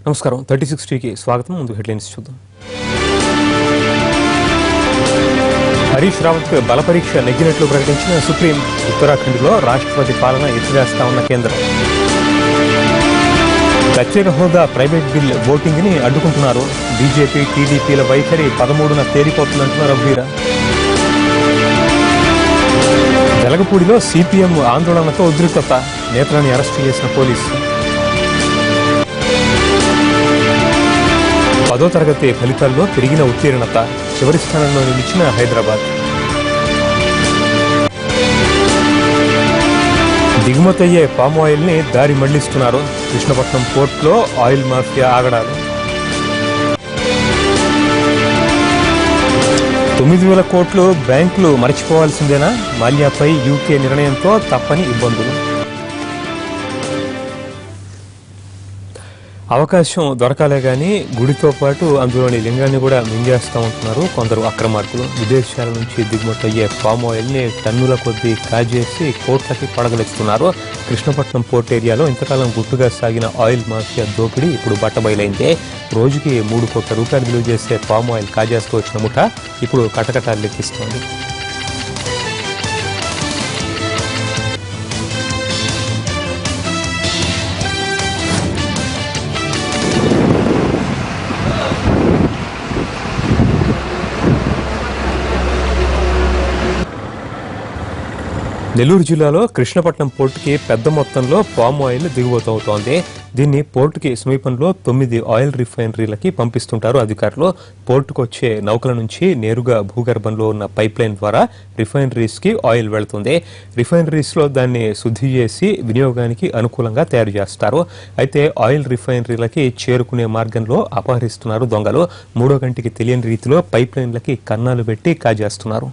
నమస్కారం థర్టీ సిక్స్టీకి స్వాగతం ముందు హెడ్లైన్స్ చూద్దాం హరీష్ రావత్ బలపరీక్ష నెగ్గినట్లు ప్రకటించిన సుప్రీం ఉత్తరాఖండ్లో రాష్ట్రపతి పాలన ఎత్తివేస్తా ఉన్న కేంద్రం ప్రత్యేక హోదా ప్రైవేట్ బిల్ ఓటింగ్ ని అడ్డుకుంటున్నారు బీజేపీ టీడీపీల వైఖరి పదమూడున తేలిపోతుందంటున్న రఘువీర వెలగపూడిలో సిపిఎం ఆందోళనతో ఉద్రిక్తత నేతలను అరెస్టు చేసిన పోలీసులు పదో తరగతి ఫలితాల్లో పెరిగిన ఉత్తీర్ణత చివరి స్థానంలో నిలిచిన హైదరాబాద్ దిగుమతయ్యే పామ్ ఆయిల్ ని దారి మళ్లిస్తున్నారు కృష్ణపట్నం పోర్ట్లో ఆయిల్ మాఫియా ఆగడాలు తొమ్మిది వేల కోట్లు బ్యాంకులు మరచిపోవాల్సిందేనా మాల్యాపై యూకే నిర్ణయంతో తప్పని ఇబ్బందులు అవకాశం దొరకాలే కానీ గుడితో పాటు అందులోని లింగాన్ని కూడా మింగేస్తా ఉంటున్నారు కొందరు అక్రమార్కులు విదేశాల నుంచి దిగుమతి అయ్యే పామ్ ఆయిల్ ని టన్నుల కొద్దీ కాజేసి కోట్లకి పడగలిస్తున్నారు కృష్ణపట్నం పోర్ట్ ఏరియాలో ఇంతకాలం గుట్టుగా సాగిన ఆయిల్ మాఫియా దోపిడీ ఇప్పుడు బట్టబయలైంది రోజుకి మూడు కోట్ల రూపాయలు విలువ చేసే పామ్ ఆయిల్ కాజేస్తూ వచ్చిన ముఠ ఇప్పుడు కటకటాలు లెక్కిస్తోంది నెల్లూరు జిల్లాలో కృష్ణపట్నం పోర్టుకి పెద్ద మొత్తంలో పామ్ ఆయిల్ దిగుమతి అవుతోంది దీన్ని పోర్టుకి సమీపంలో తొమ్మిది ఆయిల్ రిఫైనరీలకి పంపిస్తుంటారు అధికారులు పోర్టుకు వచ్చే నౌకల నుంచి నేరుగా భూగర్భంలో ఉన్న పైప్ లైన్ ద్వారా రిఫైనరీస్ కి ఆయిల్ వెళ్తుంది రిఫైనరీస్ లో దాన్ని శుద్ధి చేసి వినియోగానికి అనుకూలంగా తయారు చేస్తారు అయితే ఆయిల్ రిఫైనరీలకి చేరుకునే మార్గంలో అపహరిస్తున్నారు దొంగలు మూడో గంటకి తెలియని రీతిలో పైప్ లైన్లకి కన్నాలు పెట్టి కాజేస్తున్నారు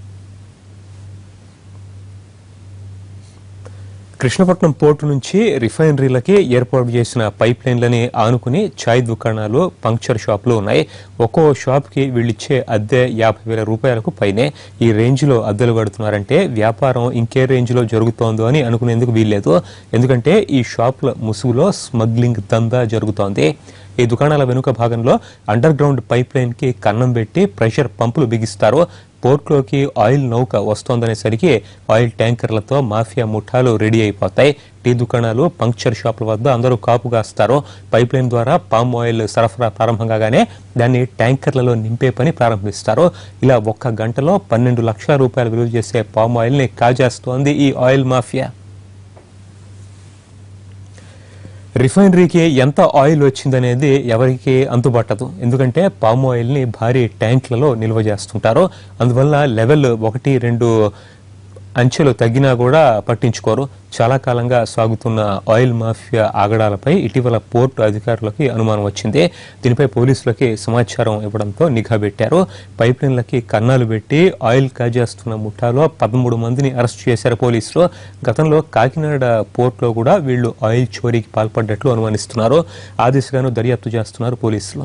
కృష్ణపట్నం పోర్టు నుంచి రిఫైనరీలకి ఏర్పాటు చేసిన పైప్ లైన్లని ఆనుకుని చాయ్ దుకాణాలు పంక్చర్ షాపులు ఉన్నాయి ఒక్కో షాప్కి వీళ్ళిచ్చే అద్దె యాభై వేల రూపాయలకు పైనే ఈ రేంజ్లో అద్దెలు కడుతున్నారంటే వ్యాపారం ఇంకే రేంజ్లో జరుగుతోందో అని అనుకునేందుకు వీల్లేదు ఎందుకంటే ఈ షాపుల ముసుగులో స్మగ్లింగ్ దందా జరుగుతోంది ఈ దుకాణాల వెనుక భాగంలో అండర్ గ్రౌండ్ పైప్ లైన్ కి కన్నం పెట్టి ప్రెషర్ పంపులు బిగిస్తారు పోర్ట్లోకి ఆయిల్ నౌక వస్తోందనేసరికి ఆయిల్ ట్యాంకర్లతో మాఫియా ముఠాలు రెడీ అయిపోతాయి టీ దుకాణాలు పంక్చర్ షాపుల వద్ద అందరూ కాపు కాస్తారు పైప్ లైన్ ద్వారా పామ్ ఆయిల్ సరఫరా ప్రారంభం కాగానే దాన్ని ట్యాంకర్లలో నింపే పని ప్రారంభిస్తారు ఇలా ఒక్క గంటలో పన్నెండు లక్షల రూపాయలు విలువ చేసే పామ్ ఆయిల్ ని కాజేస్తోంది ఈ ఆయిల్ మాఫియా రిఫైనరీకి ఎంత ఆయిల్ వచ్చిందనేది ఎవరికి అంతుబట్టదు ఎందుకంటే పామ్ ఆయిల్ని భారీ ట్యాంకులలో నిల్వ చేస్తుంటారు అందువల్ల లెవెల్ ఒకటి రెండు అంచెలు తగ్గినా కూడా పట్టించుకోరు చాలా కాలంగా సాగుతున్న ఆయిల్ మాఫియా ఆగడాలపై ఇటీవల పోర్టు అధికారులకి అనుమానం వచ్చింది దీనిపై పోలీసులకి సమాచారం ఇవ్వడంతో నిఘా పెట్టారు పైప్ లైన్లకి కన్నాలు పెట్టి ఆయిల్ కాజేస్తున్న ముఠాలో పదమూడు మందిని అరెస్ట్ చేశారు పోలీసులు గతంలో కాకినాడ పోర్టులో కూడా వీళ్ళు ఆయిల్ చోరీకి పాల్పడ్డట్లు అనుమానిస్తున్నారు ఆ దిశగాను దర్యాప్తు చేస్తున్నారు పోలీసులు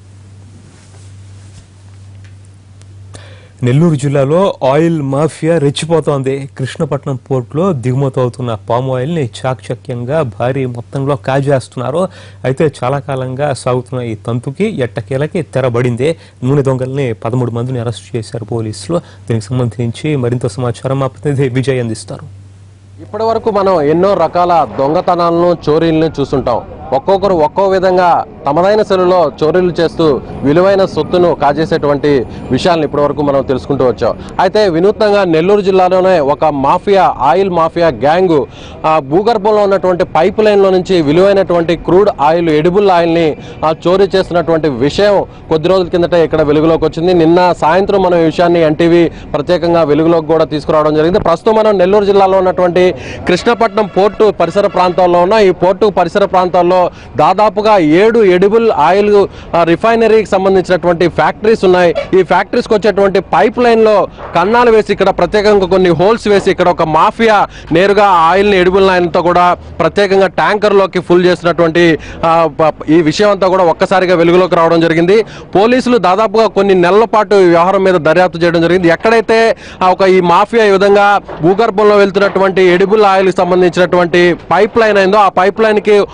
నెల్లూరు జిల్లాలో ఆయిల్ మాఫియా రెచ్చిపోతోంది కృష్ణపట్నం పోర్టులో దిగుమతి అవుతున్న పామ్ ఆయిల్ ని చాకచక్యంగా భారీ మొత్తంలో కాజేస్తున్నారు అయితే చాలా కాలంగా సాగుతున్న ఈ తంతుకి ఎట్టకేలకి తెరబడింది నూనె దొంగల్ని పదమూడు మందిని అరెస్ట్ చేశారు పోలీసులు దీనికి సంబంధించి మరింత సమాచారం మా ప్రతినిధి విజయ్ అందిస్తారు ఇప్పటి వరకు మనం ఎన్నో రకాల దొంగతనాలను చోరీలను చూస్తుంటాం ఒక్కొక్కరు ఒక్కో విధంగా తమదైన శైలిలో చోరీలు చేస్తూ విలువైన సొత్తును కాజేసేటువంటి విషయాలను ఇప్పటి వరకు మనం తెలుసుకుంటూ వచ్చాం అయితే వినూత్నంగా నెల్లూరు జిల్లాలోనే ఒక మాఫియా ఆయిల్ మాఫియా గ్యాంగు ఆ, భూగర్భంలో ఉన్నటువంటి పైప్ లైన్లో నుంచి విలువైనటువంటి క్రూడ్ ఆయిల్ ఎడిబుల్ ఆయిల్ని ఆ, చోరీ చేస్తున్నటువంటి విషయం కొద్ది రోజుల కిందట ఇక్కడ వెలుగులోకి వచ్చింది నిన్న సాయంత్రం మనం ఈ విషయాన్ని ఎన్టీవీ ప్రత్యేకంగా వెలుగులోకి కూడా తీసుకురావడం జరిగింది ప్రస్తుతం మనం నెల్లూరు జిల్లాలో ఉన్నటువంటి కృష్ణపట్నం పోర్టు పరిసర ప్రాంతాల్లో ఉన్న ఈ పోర్టు పరిసర ప్రాంతాల్లో దాదాపుగా ఏడు ఎడిబుల్ ఆయిల్ ఆ, రిఫైనరీకి సంబంధించినటువంటి ఫ్యాక్టరీస్ ఉన్నాయి ఈ ఫ్యాక్టరీస్కి వచ్చేటువంటి పైప్ లైన్లో కన్నాలు వేసి ఇక్కడ ప్రత్యేకంగా కొన్ని హోల్స్ వేసి ఇక్కడ ఒక మాఫియా నేరుగా ఆయిల్ని ఎడిబుల్ ఆయిల్తో కూడా ప్రత్యేకంగా ట్యాంకర్లోకి ఫుల్ చేసినటువంటి ఆ, ప- ఈ విషయం అంతా కూడా ఒక్కసారిగా వెలుగులోకి రావడం జరిగింది పోలీసులు దాదాపుగా కొన్ని నెలల పాటు ఈ వ్యవహారం మీద దర్యాప్తు చేయడం జరిగింది ఎక్కడైతే ఆ, ఒక ఈ మాఫియా ఈ విధంగా భూగర్భంలో వెళ్తున్నటువంటి ఎడిబుల్ ఆయిల్ సంబంధించినటువంటి పైప్ లైన్ అయిందో ఆ పైప్ లైన్ కి హోల్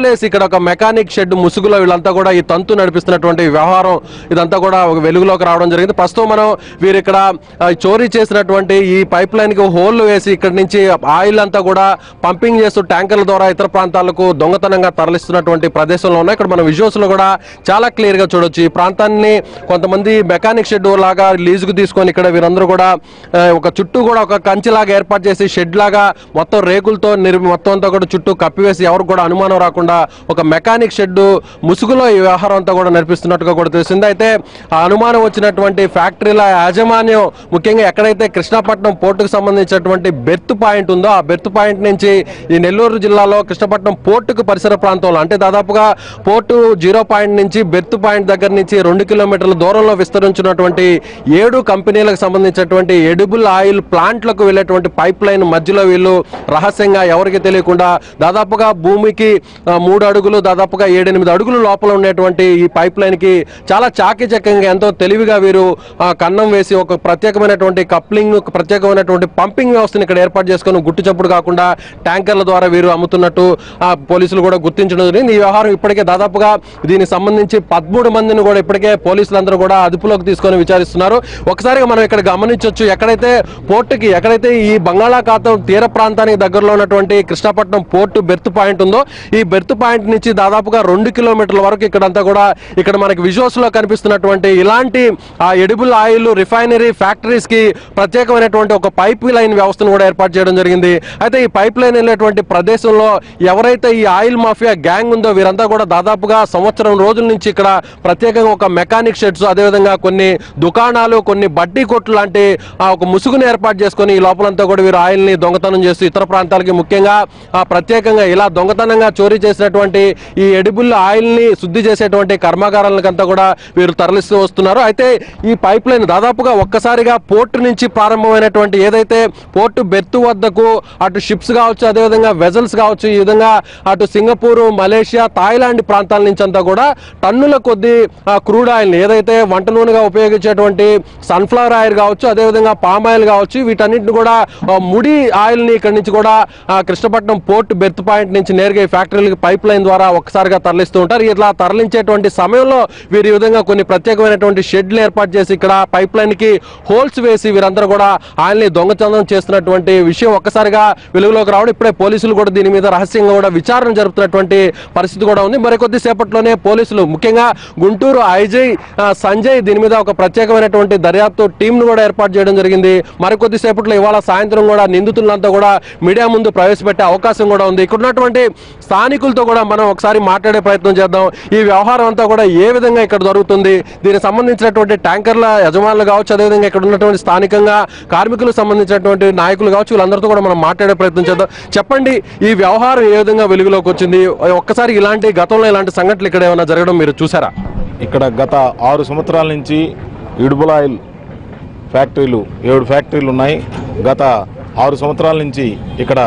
వేసి ఇక్కడ ఒక మెకానిక్ షెడ్ ముసుగులో వీళ్ళంతా కూడా ఈ తంతు నడిపిస్తున్నటువంటి వ్యవహారం ఇదంతా కూడా ఒక వెలుగులోకి రావడం జరిగింది ప్రస్తుతం మనం వీరు ఇక్కడ ఆ, చోరీ చేసినటువంటి ఈ పైప్ లైన్ కి హోల్ వేసి ఇక్కడ నుంచి ఆయిల్ అంతా కూడా పంపింగ్ చేస్తూ ట్యాంకర్ల ద్వారా ఇతర ప్రాంతాలకు దొంగతనంగా తరలిస్తున్నటువంటి ప్రదేశంలో ఉన్నాయి ఇక్కడ మనం విజువల్స్ లో కూడా చాలా క్లియర్ గా చూడొచ్చు ఈ ప్రాంతాన్ని కొంతమంది మెకానిక్ షెడ్ లాగా లీజుకు తీసుకొని ఇక్కడ వీరందరూ కూడా ఆ, ఒక చుట్టూ కూడా ఒక కంచి లాగా ఏర్పాటు చేసి షెడ్ లాగా మొత్తం రేకులతో నిర్మి మొత్తం అంతా కూడా చుట్టూ కప్పివేసి ఎవరికి కూడా అనుమానం రాకుండా ఒక మెకానిక్ షెడ్ ముసుగులో ఈ వ్యవహారం అంతా కూడా నడిపిస్తున్నట్టుగా కూడా తెలిసింది అయితే ఆ అనుమానం వచ్చినటువంటి ఫ్యాక్టరీల యాజమాన్యం ముఖ్యంగా ఎక్కడైతే కృష్ణపట్నం పోర్టుకు సంబంధించినటువంటి బెర్త్ పాయింట్ ఉందో ఆ బెర్త్ పాయింట్ నుంచి ఈ నెల్లూరు జిల్లాలో కృష్ణపట్నం పోర్టుకు పరిసర ప్రాంతంలో అంటే దాదాపుగా పోర్టు జీరో పాయింట్ నుంచి బెర్త్ పాయింట్ దగ్గర నుంచి రెండు కిలోమీటర్ల దూరంలో విస్తరించినటువంటి ఏడు కంపెనీలకు సంబంధించినటువంటి ఎడిబుల్ ఆయిల్ ప్లాంట్లకు వెళ్ళేటువంటి పైప్ లైన్ మధ్యలో వీళ్ళు రహస్యంగా ఎవరికి తెలియకుండా దాదాపుగా భూమికి ఆ, మూడు అడుగులు దాదాపుగా ఏడెనిమిది అడుగులు లోపల ఉండేటువంటి ఈ పైప్ లైన్ కి చాలా చాకచక్యంగా ఎంతో తెలివిగా వీరు ఆ, కన్నం వేసి ఒక ప్రత్యేకమైనటువంటి కప్లింగ్ ఒక ప్రత్యేకమైనటువంటి పంపింగ్ వ్యవస్థను ఇక్కడ ఏర్పాటు చేసుకొని గుట్టు చప్పుడు కాకుండా ట్యాంకర్ల ద్వారా వీరు అమ్ముతున్నట్టు ఆ, పోలీసులు కూడా గుర్తించడం జరిగింది ఈ వ్యవహారం ఇప్పటికే దాదాపుగా దీనికి సంబంధించి పదమూడు మందిని కూడా ఇప్పటికే పోలీసులందరూ కూడా అదుపులోకి తీసుకొని విచారిస్తున్నారు ఒకసారిగా మనం ఇక్కడ గమనించవచ్చు ఎక్కడైతే పోర్టుకి ఎక్కడైతే ఈ బంగాళాఖాతం తీర ప్రాంతానికి దగ్గరలో ఉన్నటువంటి కృష్ణపట్నం పోర్టు బెర్త్ పాయింట్ ఉందో ఈ బెర్త్ పాయింట్ నుంచి దాదాపుగా రెండు కిలోమీటర్ల వరకు ఇక్కడంతా కూడా ఇక్కడ మనకి విజువల్స్ లో కనిపిస్తున్నటువంటి ఇలాంటి ఆ ఎడిబుల్ ఆయిల్ రిఫైనరీ ఫ్యాక్టరీస్ కి ప్రత్యేకమైనటువంటి ఒక పైప్ లైన్ వ్యవస్థను కూడా ఏర్పాటు చేయడం జరిగింది అయితే ఈ పైప్ లైన్ వెళ్ళేటువంటి ప్రదేశంలో ఎవరైతే ఈ ఆయిల్ మాఫియా గ్యాంగ్ ఉందో వీరంతా కూడా దాదాపుగా సంవత్సరం రోజుల నుంచి ఇక్కడ ప్రత్యేకంగా ఒక మెకానిక్ షెడ్స్ అదేవిధంగా కొన్ని దుకాణాలు కొన్ని బడ్డీ కొట్లు లాంటి ఆ ఒక ముసుగుని ఏర్పాటు చేసుకొని ఈ లోపలంతా కూడా వీరు ఆయిల్ ని దొంగతనం చేస్తూ ఇతర ప్రాంతాలకి ముఖ్యంగా ఆ ప్రత్యేకంగా ఇలా దొంగతనంగా చోరీ చేసినటువంటి ఈ ఎడిబుల్ ఆయిల్ ని శుద్ధి చేసేటువంటి కర్మాగారాలకంతా కూడా వీరు తరలిస్తూ వస్తున్నారు అయితే ఈ పైప్ లైన్ దాదాపుగా ఒక్కసారిగా పోర్టు నుంచి ప్రారంభమైనటువంటి ఏదైతే పోర్టు బెర్త్ వద్దకు అటు షిప్స్ కావచ్చు అదేవిధంగా వెజల్స్ కావచ్చు ఈ విధంగా అటు సింగపూర్ మలేషియా థాయిలాండ్ ప్రాంతాల నుంచి అంతా కూడా టన్నుల కొద్ది క్రూడ్ ఆయిల్ ఏదైతే వంట నూనెగా ఉపయోగించేటువంటి సన్ఫ్లవర్ ఆయిల్ కావచ్చు అదేవిధంగా పామ్ ఆయిల్ కావచ్చు వీటన్నిటిని కూడా ఆ, ముడి ఆయిల్ ని ఇక్కడ నుంచి కూడా ఆ, కృష్ణపట్నం పోర్ట్ బెర్త్ పాయింట్ నుంచి నేరుగా ఈ ఫ్యాక్టరీలకు పైప్ లైన్ ద్వారా ఒక్కసారిగా తరలిస్తూ ఉంటారు ఇట్లా తరలించేటువంటి సమయంలో వీరు ఈ విధంగా కొన్ని ప్రత్యేకమైనటువంటి షెడ్లు ఏర్పాటు చేసి ఇక్కడ పైప్ లైన్ కి హోల్స్ వేసి వీరందరూ కూడా ఆయిల్ ని దొంగతనం చేస్తున్నటువంటి విషయం ఒక్కసారిగా వెలుగులోకి రావడం ఇప్పుడే పోలీసులు కూడా దీని మీద రహస్యంగా కూడా విచారణ జరుపుతున్నటువంటి పరిస్థితి కూడా ఉంది మరికొద్ది సేపట్లోనే పోలీసులు ముఖ్యంగా గుంటూరు ఐజై ఆ, సంజయ్ దీని మీద ఒక ప్రత్యేకమైనటువంటి దర్యాప్తు టీం ను కూడా ఏర్పాటు చేయడం జరిగింది మరికొద్ది సేపట్లో ఇవాళ సాయంత్రం కూడా నిందితులంతా కూడా మీడియా ముందు ప్రవేశపెట్టే అవకాశం కూడా ఉంది ఇక్కడ ఉన్నటువంటి స్థానికులతో కూడా మనం ఒకసారి మాట్లాడే ప్రయత్నం చేద్దాం ఈ వ్యవహారం అంతా కూడా ఏ విధంగా ఇక్కడ జరుగుతుంది దీనికి సంబంధించినటువంటి ట్యాంకర్ల యజమానులు కావచ్చు అదేవిధంగా ఇక్కడ ఉన్నటువంటి స్థానికంగా కార్మికులకు సంబంధించినటువంటి నాయకులు కావచ్చు వీళ్ళందరితో కూడా మనం మాట్లాడే ప్రయత్నం చేద్దాం చెప్పండి ఈ వ్యవహారం ఏ విధంగా వెలుగులోకి వచ్చింది ఒక్కసారి ఇలాంటి గతంలో ఇలాంటి సంఘటనలు ఇక్కడ ఏమైనా జరగడం మీరు చూసారా ఇక్కడ గత ఆరు సంవత్సరాల నుంచి ఇడుబుల్ ఆయిల్ ఫ్యాక్టరీలు ఏడు ఫ్యాక్టరీలు ఉన్నాయి గత ఆరు సంవత్సరాల నుంచి ఇక్కడ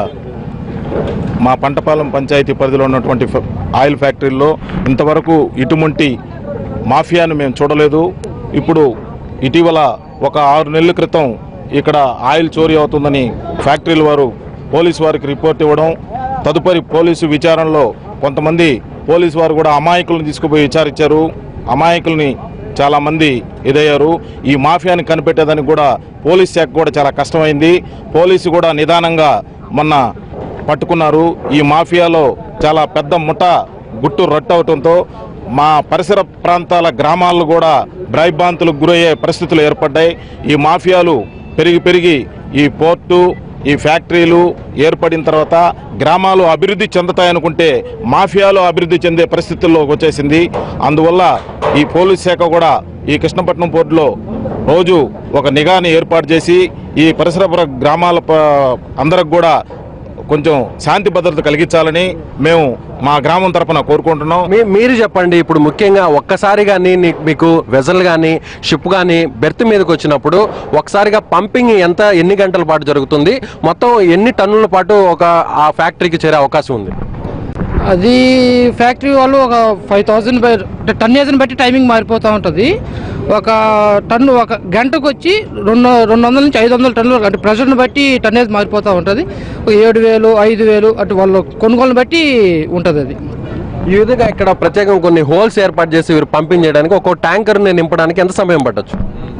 మా పంటపాలెం పంచాయతీ పరిధిలో ఉన్నటువంటి ఫ- ఆయిల్ ఫ్యాక్టరీల్లో ఇంతవరకు ఇటువంటి మాఫియాను మేము చూడలేదు ఇప్పుడు ఇటీవల ఒక ఆరు నెలల క్రితం ఇక్కడ ఆయిల్ చోరీ అవుతుందని ఫ్యాక్టరీల వారు పోలీసు వారికి రిపోర్ట్ ఇవ్వడం తదుపరి పోలీసు విచారణలో కొంతమంది పోలీసు వారు కూడా అమాయకులను తీసుకుపోయి విచారించారు అమాయకుల్ని చాలామంది ఇదయ్యారు ఈ మాఫియాని కనిపెట్టేదానికి కూడా పోలీస్ శాఖ కూడా చాలా కష్టమైంది పోలీసు కూడా నిదానంగా మొన్న పట్టుకున్నారు ఈ మాఫియాలో చాలా పెద్ద ముఠ గుట్టు రట్టవటంతో మా పరిసర ప్రాంతాల గ్రామాల్లో కూడా భ్రాయిబాంతులకు గురయ్యే పరిస్థితులు ఏర్పడ్డాయి ఈ మాఫియాలు పెరిగి పెరిగి ఈ పోర్టు ఈ ఫ్యాక్టరీలు ఏర్పడిన తర్వాత గ్రామాలు అభివృద్ధి చెందుతాయనుకుంటే మాఫియాలు అభివృద్ధి చెందే పరిస్థితుల్లోకి వచ్చేసింది అందువల్ల ఈ పోలీస్ శాఖ కూడా ఈ కృష్ణపట్నం పోర్టులో రోజు ఒక నిఘాని ఏర్పాటు చేసి ఈ పరిసర ప్ర- గ్రామాల ప- అందరికి కూడా కొంచెం శాంతి భద్రత కలిగించాలని మేము మా గ్రామం తరపున కోరుకుంటున్నాం మీ- మీరు చెప్పండి ఇప్పుడు ముఖ్యంగా ఒక్కసారి కానీ మీకు వెజల్ కానీ షిప్ కానీ బెర్త్ మీదకి వచ్చినప్పుడు ఒకసారిగా పంపింగ్ ఎంత ఎన్ని గంటల పాటు జరుగుతుంది మొత్తం ఎన్ని టన్నుల పాటు ఒక ఆ ఫ్యాక్టరీకి చేరే అవకాశం ఉంది అది ఫ్యాక్టరీ వాళ్ళు ఒక ఫైవ్ థౌజండ్ అంటే టన్నేజ్ని బట్టి టైమింగ్ మారిపోతూ ఉంటుంది ఒక టన్ను ఒక గంటకు వచ్చి రెండు రెండు వందల నుంచి ఐదు వందల టన్నులు అంటే ప్రెషర్ని బట్టి టన్నేజ్ మారిపోతూ ఉంటుంది ఒక ఏడు వేలు ఐదు వేలు అటు వాళ్ళు కొనుగోలుని బట్టి ఉంటుంది అది ఈ విధంగా ఇక్కడ ప్రత్యేకంగా కొన్ని హోల్స్ ఏర్పాటు చేసి వీరు పంపింగ్ చేయడానికి ఒక్కో ట్యాంకర్ని నింపడానికి ఎంత సమయం పట్టొచ్చు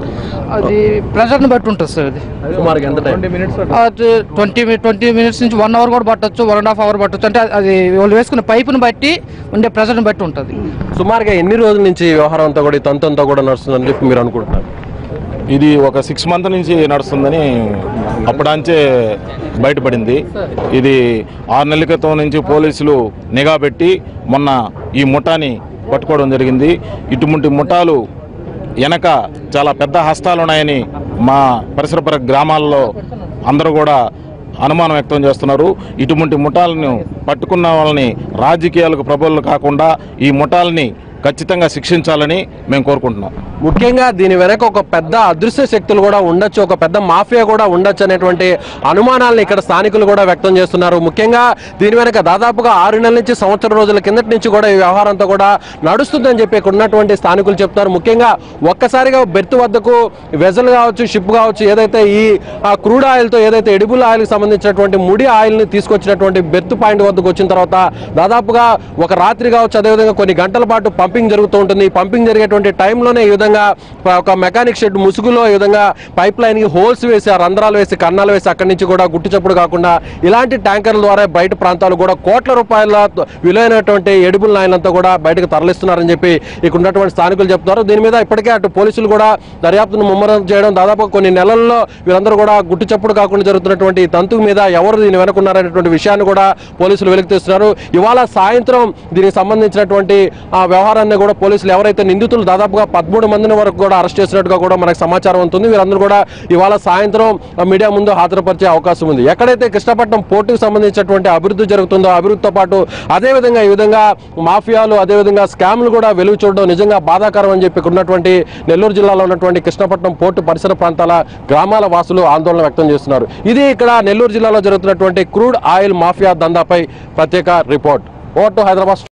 అది ప్రెషర్ని బట్టి ఉంటుంది సార్ అది సుమారుగా ఎంత టైం అది ట్వంటీ ట్వంటీ మినిట్స్ నుంచి వన్ అవర్ కూడా పట్టొచ్చు వన్ అండ్ హాఫ్ అవర్ పట్టొచ్చు అంటే అది వాళ్ళు వేసుకున్న పైపుని బట్టి ఉండే ప్రెషర్ని బట్టి ఉంటుంది సుమారుగా ఎన్ని రోజుల నుంచి ఈ వ్యవహారం అంతా కూడా ఈ తంతు అంతా కూడా నడుస్తుందని చెప్పి మీరు అనుకుంటున్నారు ఇది ఒక సిక్స్ మంత్ నుంచి నడుస్తుందని అప్పడాంచే బయటపడింది ఇది ఆరు నెలల క్రితం నుంచి పోలీసులు నిఘా పెట్టి మొన్న ఈ ముఠాని పట్టుకోవడం జరిగింది ఇటువంటి ముఠాలు వెనక చాలా పెద్ద హస్తాలు ఉన్నాయని మా పరిసర ప్ర- గ్రామాల్లో అందరూ కూడా అనుమానం వ్యక్తం చేస్తున్నారు ఇటువంటి ముఠాలను పట్టుకున్న వాళ్ళని రాజకీయాలకు ప్రబలు కాకుండా ఈ ముఠాలని ఖచ్చితంగా శిక్షించాలని మేము కోరుకుంటున్నాం ముఖ్యంగా దీని వెనక ఒక పెద్ద అదృశ్య శక్తులు కూడా ఉండొచ్చు ఒక పెద్ద మాఫియా కూడా ఉండొచ్చు అనేటువంటి అనుమానాలను ఇక్కడ స్థానికులు కూడా వ్యక్తం చేస్తున్నారు ముఖ్యంగా దీని వెనక దాదాపుగా ఆరు నెలల నుంచి సంవత్సరం రోజుల కిందటి నుంచి కూడా ఈ వ్యవహారం అంతా కూడా నడుస్తుందని చెప్పి ఇక్కడ ఉన్నటువంటి స్థానికులు చెప్తున్నారు ముఖ్యంగా ఒక్కసారిగా బెర్త్ వద్దకు వెజల్ కావచ్చు షిప్ కావచ్చు ఏదైతే ఈ ఆ క్రూడ్ ఆయిల్తో ఏదైతే ఎడిబుల్ ఆయిల్కి సంబంధించినటువంటి ముడి ఆయిల్ని తీసుకొచ్చినటువంటి బెర్త్ పాయింట్ వద్దకు వచ్చిన తర్వాత దాదాపుగా ఒక రాత్రి కావచ్చు అదేవిధంగా కొన్ని గంటల పాటు పంపింగ్ జరుగుతూ ఉంటుంది ఈ పంపింగ్ జరిగేటువంటి టైంలోనే ఈ విధంగా ఒక మెకానిక్ షెడ్ ముసుగులో ఈ విధంగా పైప్ లైన్ కి హోల్స్ వేసి ఆ రంధ్రాలు వేసి కన్నాలు వేసి అక్కడి నుంచి కూడా గుట్టు చప్పుడు కాకుండా ఇలాంటి ట్యాంకర్ల ద్వారా బయట ప్రాంతాలు కూడా కోట్ల రూపాయల విలువైనటువంటి ఎడిబుల్ ఆయిల్ అంతా కూడా బయటకు తరలిస్తున్నారని చెప్పి ఇక్కడ ఉన్నటువంటి స్థానికులు చెప్తున్నారు దీని మీద ఇప్పటికే అటు పోలీసులు కూడా దర్యాప్తును ముమ్మరం చేయడం దాదాపు కొన్ని నెలల్లో వీరందరూ కూడా గుట్టు చప్పుడు కాకుండా జరుగుతున్నటువంటి ఈ తంతు మీద ఎవరు దీని వెనుకున్నారనేటువంటి విషయాన్ని కూడా పోలీసులు వెలికి తీస్తున్నారు ఇవాళ సాయంత్రం దీనికి సంబంధించినటువంటి ఆ వ్యవహారాన్ని కూడా పోలీసులు ఎవరైతే నిందితులు దాదాపుగా పదమూడు మందిని వరకు కూడా అరెస్ట్ చేసినట్టుగా కూడా మనకు సమాచారం ఉంటుంది వీరందరూ కూడా ఇవాళ సాయంత్రం ఆ మీడియా ముందు హాజరుపరిచే అవకాశం ఉంది ఎక్కడైతే కృష్ణపట్నం పోర్టుకు సంబంధించినటువంటి అభివృద్ధి జరుగుతుందో అభివృద్ధితో పాటు అదేవిధంగా ఈ విధంగా మాఫియాలు అదేవిధంగా స్కామ్లు కూడా వెలుగు చూడడం నిజంగా బాధాకరం అని చెప్పి ఇక్కడ ఉన్నటువంటి నెల్లూరు జిల్లాలో ఉన్నటువంటి కృష్ణపట్నం పోర్టు పరిసర ప్రాంతాల గ్రామాల వాసులు ఆందోళన వ్యక్తం చేస్తున్నారు ఇది ఇక్కడ నెల్లూరు జిల్లాలో జరుగుతున్నటువంటి క్రూడ్ ఆయిల్ మాఫియా దందాపై ప్రత్యేక రిపోర్ట్ ఓటు హైదరాబాద్